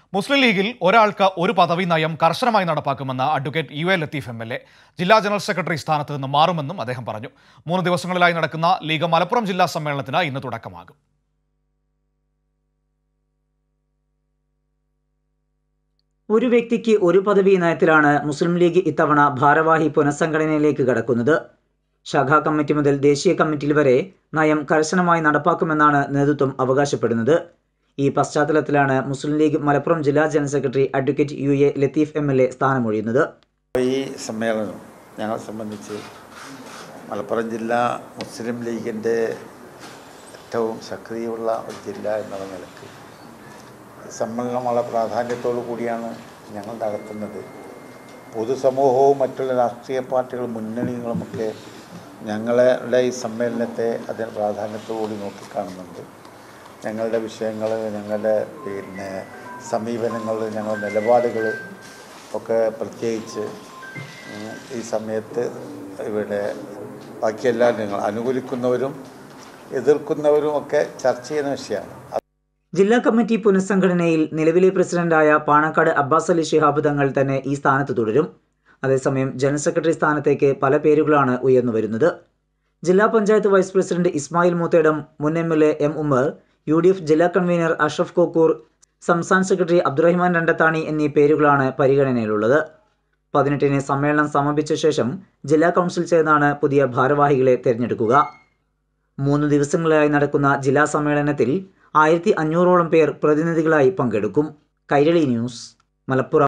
മുസ്ലിം ലീഗിൽ ഒരാൾക്ക് ഒരു പദവി നയം കർശനമായി നടപ്പാക്കുമെന്ന് advocate U A Latheef M L A ജില്ലാ ജനറൽ സെക്രട്ടറി സ്ഥാനത്ത് നിന്ന് മാറുമെന്നും അദ്ദേഹം പറഞ്ഞു മൂന്ന് ദിവസങ്ങളിലായി നടക്കുന്ന ലീഗ് മലപ്പുറം ജില്ലാ സമ്മേളനത്തിന് ഇന്ന് തുടക്കമാകും ഒരു വ്യക്തിക്ക് ഒരു പദവി നയത്തിലാണ് മുസ്ലിം ലീഗ് ഇത്തവണ ഭാരവാഹി പുനഃസംഘടനയിലേക്ക് കടക്കുന്നത് ശാഖാ കമ്മിറ്റി മുതൽ ദേശീയ കമ്മിറ്റിയിൽ വരെ നയം കർശനമായി നടപ്പാക്കുമെന്നാണ് നേതൃത്വം അവകാശപ്പെടുന്നത് ഈ പശ്ചാത്തലത്തിലാണ് മുസ്ലിം ലീഗ് മലപ്പുറം ജില്ലാ general secretary advocate U A Latheef M L A സ്ഥാനമൊഴിയുന്നത് ഈ സമ്മേളനം ഞങ്ങളെ സംബന്ധിച്ച് മലപ്പുറം ജില്ല മുസ്ലിം ലീഗിൻ്റെ ഏറ്റവും സക്രിയമുള്ള ഒരു ജില്ല എന്നുള്ള നിലക്ക് ഈ സമ്മേളനം വളരെ പ്രാധാന്യത്തോടു കൂടിയാണ് ഞങ്ങൾ നടത്തുന്നത് പൊതുസമൂഹവും മറ്റുള്ള രാഷ്ട്രീയ പാർട്ടികളും മുന്നണികളുമൊക്കെ ഞങ്ങളുടെ ഈ സമ്മേളനത്തെ അതിന് പ്രാധാന്യത്തോടുകൂടി നോക്കിക്കാണുന്നുണ്ട് ഞങ്ങളുടെ വിഷയങ്ങൾ ഞങ്ങളുടെ പിന്നെ സമീപനങ്ങൾ ഞങ്ങളുടെ നിലപാടുകൾ ഒക്കെ പ്രത്യേകിച്ച് ഉം, ഈ സമയത്ത് ഇവിടെ ബാക്കിയെല്ലാം നിങ്ങൾ അനുകൂലിക്കുന്നവരും എതിർക്കുന്നവരും ഒക്കെ ചർച്ച ചെയ്യുന്ന വിഷയമാണ് ജില്ലാ കമ്മിറ്റി പുനഃസംഘടനയിൽ നിലവിലെ പ്രസിഡന്റായ പാണക്കാട് അബ്ബാസ് അലി ശിഹാബ് തങ്ങൾ തന്നെ ഈ സ്ഥാനത്ത് തുടരും അതേസമയം ജനറൽ സെക്രട്ടറി സ്ഥാനത്തേക്ക് പല പേരുകളാണ് ഉയർന്നു വരുന്നത് ജില്ലാ പഞ്ചായത്ത് വൈസ് പ്രസിഡന്റ് ഇസ്മായിൽ മൂത്തേടം മുൻ M L A M Ummer U D F ജില്ലാ കൺവീനർ അഷ്റഫ് കോക്കൂർ സംസ്ഥാന സെക്രട്ടറി അബ്ദുറഹിമാൻ രണ്ടത്താണി എന്നീ പേരുകളാണ് പരിഗണനയിലുള്ളത് പതിനെട്ടിന് സമ്മേളനം സമാപിച്ച ശേഷം ജില്ലാ കൗൺസിൽ ചേർന്നാണ് പുതിയ ഭാരവാഹികളെ തിരഞ്ഞെടുക്കുക മൂന്ന് ദിവസങ്ങളിലായി നടക്കുന്ന ജില്ലാ സമ്മേളനത്തിൽ ആയിരത്തി അഞ്ഞൂറോളം പേർ പ്രതിനിധികളായി പങ്കെടുക്കും കൈരളി ന്യൂസ് മലപ്പുറം